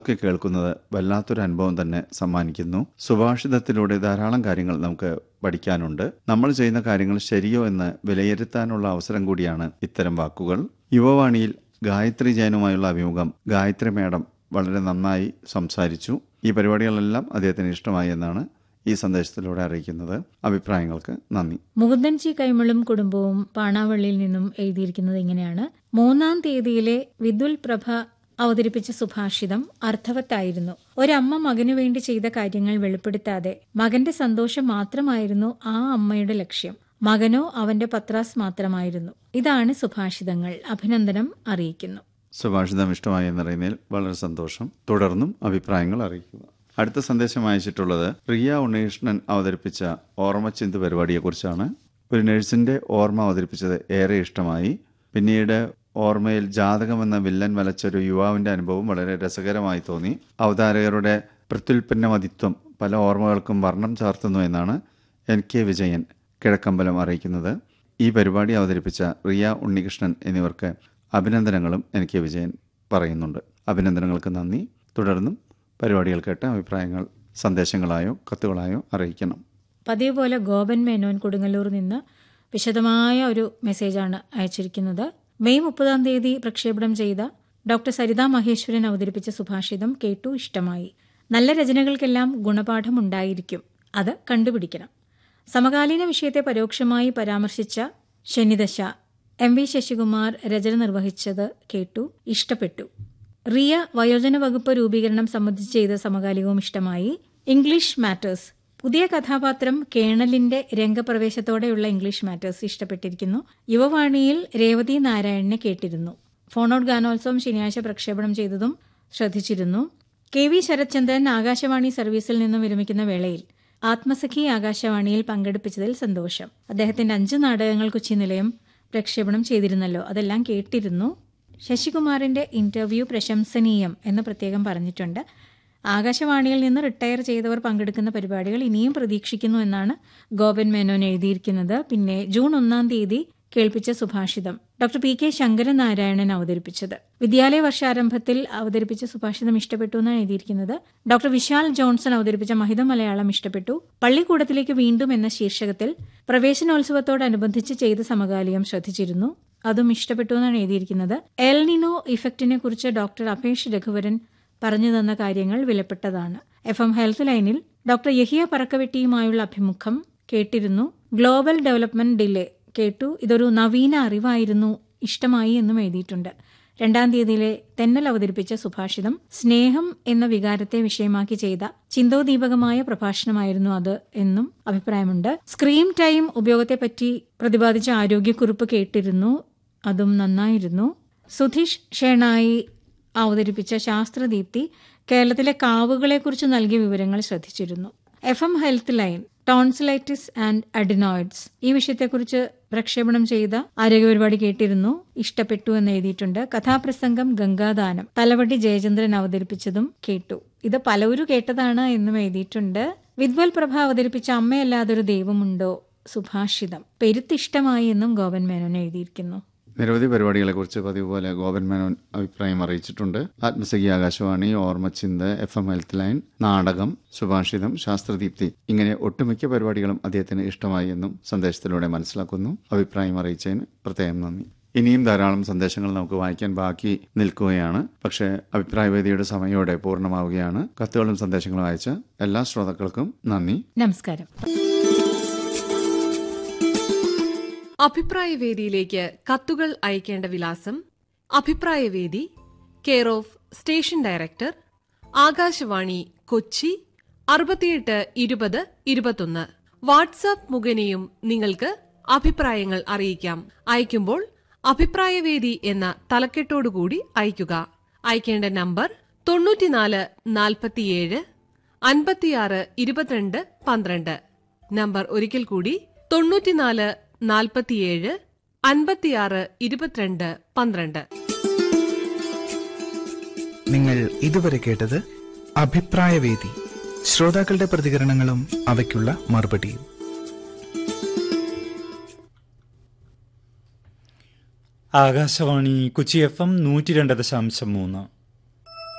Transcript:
ഒക്കെ കേൾക്കുന്നത് വല്ലാത്തൊരു അനുഭവം തന്നെ സമ്മാനിക്കുന്നു സുഭാഷിതത്തിലൂടെ ധാരാളം കാര്യങ്ങൾ നമുക്ക് പഠിക്കാനുണ്ട് നമ്മൾ ചെയ്യുന്ന കാര്യങ്ങൾ ശരിയോ എന്ന് വിലയിരുത്താനുള്ള അവസരം കൂടിയാണ് ഇത്തരം വാക്കുകൾ യുവവാണിയിൽ ഗായത്രി ജയനുമായുള്ള അഭിമുഖം ഗായത്രി മേഡം വളരെ നന്നായി സംസാരിച്ചു ഈ പരിപാടികളെല്ലാം അദ്ദേഹത്തിന് ഇഷ്ടമായി എന്നാണ് ഈ സന്ദേശത്തിലൂടെ അറിയിക്കുന്നത് അഭിപ്രായങ്ങൾക്ക് നന്ദി മുകുന്ദൻ ജി കൈമളും കുടുംബവും പാണാവള്ളിയിൽ നിന്നും എഴുതിയിരിക്കുന്നത് ഇങ്ങനെയാണ് മൂന്നാം തീയതിയിലെ വിദുൽ പ്രഭ അവതരിപ്പിച്ച സുഭാഷിതം അർത്ഥവത്തായിരുന്നു ഒരമ്മ മകനു വേണ്ടി ചെയ്ത കാര്യങ്ങൾ വെളിപ്പെടുത്താതെ മകന്റെ സന്തോഷം മാത്രമായിരുന്നു ആ അമ്മയുടെ ലക്ഷ്യം മകനോ അവന്റെ പത്രാസ് മാത്രമായിരുന്നു ഇതാണ് സുഭാഷിതങ്ങൾ അഭിനന്ദനം അറിയിക്കുന്നു സുഭാഷിതം ഇഷ്ടമായി എന്നറിയുന്നതിൽ വളരെ സന്തോഷം തുടർന്നും അഭിപ്രായങ്ങൾ അറിയിക്കുക അടുത്ത സന്ദേശം അയച്ചിട്ടുള്ളത് റിയ ഉണ്ണികൃഷ്ണൻ അവതരിപ്പിച്ച ഓർമ്മച്ചിന്ത് പരിപാടിയെക്കുറിച്ചാണ് ഒരു നഴ്സിന്റെ ഓർമ്മ അവതരിപ്പിച്ചത് ഏറെ ഇഷ്ടമായി പിന്നീട് ഓർമ്മയിൽ ജാതകം എന്ന വില്ലൻ വലച്ചൊരു യുവാവിന്റെ അനുഭവം വളരെ രസകരമായി തോന്നി അവതാരകരുടെ പ്രത്യുൽപ്പന്നമതിത്വം പല ഓർമ്മകൾക്കും വർണ്ണം ചാർത്തുന്നു എന്നാണ് എൻ കെ വിജയൻ കിഴക്കമ്പലം അറിയിക്കുന്നത് ഈ പരിപാടി അവതരിപ്പിച്ച റിയ ഉണ്ണികൃഷ്ണൻ എന്നിവർക്ക് അഭിനന്ദനങ്ങളും എൻ കെ വിജയൻ പറയുന്നുണ്ട് അഭിനന്ദനങ്ങൾക്ക് നന്ദി തുടർന്നും പരിപാടികൾ കേട്ട് അഭിപ്രായങ്ങൾ സന്ദേശങ്ങളായോ കത്തുകളായോ അറിയിക്കണം പതിവ് പോലെ ഗോപൻ മേനോൻ കൊടുങ്ങല്ലൂർ നിന്ന് വിശദമായ ഒരു മെസ്സേജാണ് അയച്ചിരിക്കുന്നത് മെയ് മുപ്പതാം തീയതി പ്രക്ഷേപണം ചെയ്ത ഡോക്ടർ സരിത മഹേശ്വരൻ അവതരിപ്പിച്ച സുഭാഷിതം കേട്ടു ഇഷ്ടമായി നല്ല രചനകൾക്കെല്ലാം ഗുണപാഠം ഉണ്ടായിരിക്കും അത് കണ്ടുപിടിക്കണം സമകാലീന വിഷയത്തെ പരോക്ഷമായി പരാമർശിച്ച ശനിദശ എം വി ശശികുമാർ രചന നിർവഹിച്ചത് കേട്ടു ഇഷ്ടപ്പെട്ടു റിയ വയോജന വകുപ്പ് രൂപീകരണം സംബന്ധിച്ച് ചെയ്ത സമകാലികവും ഇഷ്ടമായി ഇംഗ്ലീഷ് മാറ്റേഴ്സ് പുതിയ കഥാപാത്രം കേണലിന്റെ രംഗപ്രവേശത്തോടെയുള്ള ഇംഗ്ലീഷ് മാറ്റേഴ്സ് ഇഷ്ടപ്പെട്ടിരിക്കുന്നു യുവവാണിയിൽ രേവതി നാരായണനെ കേട്ടിരുന്നു ഫോണോട്ട് ഗാനോത്സവം ശനിയാഴ്ച പ്രക്ഷേപണം ചെയ്തതും ശ്രദ്ധിച്ചിരുന്നു കെ വി ശരത്ചന്ദ്രൻ ആകാശവാണി സർവീസിൽ നിന്നും വിരമിക്കുന്ന വേളയിൽ ആത്മസഖി ആകാശവാണിയിൽ പങ്കെടുപ്പിച്ചതിൽ സന്തോഷം അദ്ദേഹത്തിന്റെ അഞ്ച് നാടകങ്ങൾ കൊച്ചി നിലയം പ്രക്ഷേപണം ചെയ്തിരുന്നല്ലോ അതെല്ലാം കേട്ടിരുന്നു ശശികുമാറിന്റെ ഇന്റർവ്യൂ പ്രശംസനീയം എന്ന് പ്രത്യേകം പറഞ്ഞിട്ടുണ്ട് ആകാശവാണിയിൽ നിന്ന് റിട്ടയർ ചെയ്തവർ പങ്കെടുക്കുന്ന പരിപാടികൾ ഇനിയും പ്രതീക്ഷിക്കുന്നു എന്നാണ് ഗോപൻ മേനോൻ എഴുതിയിരിക്കുന്നത് പിന്നെ ജൂൺ ഒന്നാം തീയതി കേൾപ്പിച്ച സുഭാഷിതം ഡോക്ടർ പി കെ ശങ്കരനാരായണൻ അവതരിപ്പിച്ചത് വിദ്യാലയ വർഷാരംഭത്തിൽ അവതരിപ്പിച്ച സുഭാഷിതം ഇഷ്ടപ്പെട്ടു എന്നാണ് എഴുതിയിരിക്കുന്നത് ഡോക്ടർ വിശാൽ ജോൺസൺ അവതരിപ്പിച്ച മഹിത മലയാളം ഇഷ്ടപ്പെട്ടു പള്ളിക്കൂടത്തിലേക്ക് വീണ്ടും എന്ന ശീർഷകത്തിൽ പ്രവേശനോത്സവത്തോടനുബന്ധിച്ച് ചെയ്ത സമകാലികം ശ്രദ്ധിച്ചിരുന്നു അതും ഇഷ്ടപ്പെട്ടു എന്നാണ് എഴുതിയിരിക്കുന്നത് എൽനിനോ ഇഫക്റ്റിനെ കുറിച്ച് ഡോക്ടർ അപേഷ് രഘുവരൻ പറഞ്ഞു തന്ന കാര്യങ്ങൾ വിലപ്പെട്ടതാണ് എഫ് എം ഹെൽത്ത് ലൈനിൽ ഡോക്ടർ യഹിയ പറക്കവെട്ടിയുമായുള്ള അഭിമുഖം കേട്ടിരുന്നു ഗ്ലോബൽ ഡെവലപ്മെന്റ് ഡിലേ കേട്ടു ഇതൊരു നവീന അറിവായിരുന്നു ഇഷ്ടമായി എന്നും എഴുതിയിട്ടുണ്ട് രണ്ടാം തീയതിയിലെ തെന്നൽ അവതരിപ്പിച്ച സുഭാഷിതം സ്നേഹം എന്ന വികാരത്തെ വിഷയമാക്കി ചെയ്ത ചിന്തോദീപകമായ പ്രഭാഷണമായിരുന്നു അത് എന്നും അഭിപ്രായമുണ്ട് സ്ക്രീൻ ടൈം ഉപയോഗത്തെപ്പറ്റി പ്രതിപാദിച്ച ആരോഗ്യക്കുറിപ്പ് കേട്ടിരുന്നു അതും നന്നായിരുന്നു സുധീഷ് ഷേണായി അവതരിപ്പിച്ച ശാസ്ത്രദീപ്തി കേരളത്തിലെ കാവുകളെക്കുറിച്ച് നൽകിയ വിവരങ്ങൾ ശ്രദ്ധിച്ചിരുന്നു F M health line tonsillitis and adenoids ഈ വിഷയത്തെക്കുറിച്ച് പ്രക്ഷേപണം ചെയ്ത ആരോഗ്യ പരിപാടി കേട്ടിരുന്നു ഇഷ്ടപ്പെട്ടു എന്ന് എഴുതിയിട്ടുണ്ട് കഥാപ്രസംഗം ഗംഗാദാനം തലവടി ജയചന്ദ്രൻ അവതരിപ്പിച്ചതും കേട്ടു ഇത് പലവരും കേട്ടതാണ് എന്നും എഴുതിയിട്ടുണ്ട് വിദ്വൽ പ്രഭ അവതരിപ്പിച്ച അമ്മയല്ലാതൊരു ദൈവമുണ്ടോ സുഭാഷിതം പെരുത്തിഷ്ടമായി എന്നും ഗോപൻ മേനോൻ എഴുതിയിരിക്കുന്നു നിരവധി പരിപാടികളെക്കുറിച്ച് പതിവ് പോലെ ഗോപൻ മേനോൻ അഭിപ്രായം അറിയിച്ചിട്ടുണ്ട് ആത്മസഖി ആകാശവാണി ഓർമ്മച്ചിന്ത് എഫ് എം ഹെൽത്ത് ലൈൻ നാടകം സുഭാഷിതം ശാസ്ത്രദീപ്തി ഇങ്ങനെ ഒട്ടുമിക്ക പരിപാടികളും അദ്ദേഹത്തിന് ഇഷ്ടമായി എന്നും സന്ദേശത്തിലൂടെ മനസ്സിലാക്കുന്നു അഭിപ്രായം അറിയിച്ചതിന് പ്രത്യേകം നന്ദി ഇനിയും ധാരാളം സന്ദേശങ്ങൾ നമുക്ക് വായിക്കാൻ ബാക്കി നിൽക്കുകയാണ് പക്ഷേ അഭിപ്രായവേദിയുടെ സമയോടെ പൂർണ്ണമാവുകയാണ് കത്തുകളും സന്ദേശങ്ങളും അയച്ച എല്ലാ ശ്രോതാക്കൾക്കും നന്ദി നമസ്കാരം അഭിപ്രായവേദിയിലേക്ക് കത്തുകൾ അയക്കേണ്ട വിലാസം അഭിപ്രായവേദി care of station director Akashvani Kochi അറുപത്തിയെട്ട് ഇരുപത് ഇരുപത്തൊന്ന് വാട്സാപ്പ് മുഖേനയും നിങ്ങൾക്ക് അഭിപ്രായങ്ങൾ അറിയിക്കാം അയക്കുമ്പോൾ അഭിപ്രായവേദി എന്ന തലക്കെട്ടോടുകൂടി അയക്കുക അയക്കേണ്ട നമ്പർ തൊണ്ണൂറ്റിനാല് നാൽപ്പത്തിയേഴ് അൻപത്തിയാറ് ഇരുപത്തിരണ്ട് പന്ത്രണ്ട് നമ്പർ ഒരിക്കൽ കൂടി തൊണ്ണൂറ്റിനാല് നാൽപ്പത്തിയേഴ് അൻപത്തിയാറ് ഇരുപത്തിരണ്ട് പന്ത്രണ്ട് നിങ്ങൾ ഇതുവരെ കേട്ടത് അഭിപ്രായവേദി ശ്രോതാക്കളുടെ പ്രതികരണങ്ങളും അവയ്ക്കുള്ള മറുപടിയും ആകാശവാണി കൊച്ചി എഫ് എം നൂറ്റി രണ്ട് ദശാംശം മൂന്ന്